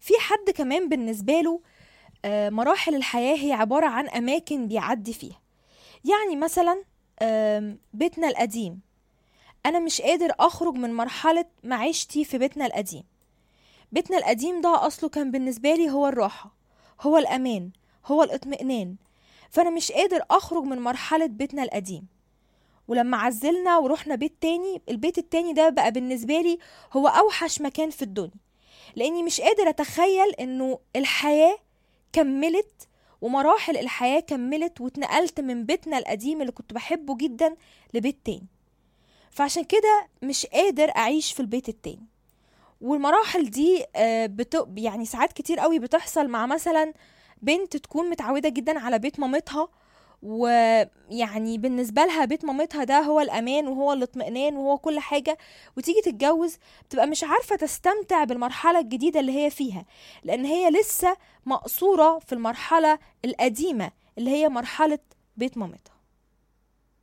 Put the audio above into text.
في حد كمان بالنسبة له آه، مراحل الحياة هي عبارة عن أماكن بيعدي فيها يعني مثلا آم، بيتنا القديم أنا مش قادر أخرج من مرحلة معيشتي في بيتنا القديم بيتنا القديم ده أصله كان بالنسبة لي هو الراحة هو الأمان هو الاطمئنان فأنا مش قادر أخرج من مرحلة بيتنا القديم ولما عزلنا ورحنا بيت تاني البيت التاني ده بقى بالنسبة لي هو أوحش مكان في الدنيا لأني مش قادر أتخيل إنه الحياة كملت ومراحل الحياة كملت واتنقلت من بيتنا القديم اللي كنت بحبه جدا لبيت تاني فعشان كده مش قادر أعيش في البيت التاني والمراحل دي آه، بت... يعني ساعات كتير قوي بتحصل مع مثلا بنت تكون متعودة جدا على بيت مامتها ويعني بالنسبة لها بيت مامتها ده هو الأمان وهو الاطمئنان وهو كل حاجة وتيجي تتجوز بتبقى مش عارفة تستمتع بالمرحلة الجديدة اللي هي فيها لأن هي لسه مقصورة في المرحلة القديمة اللي هي مرحلة بيت مامتها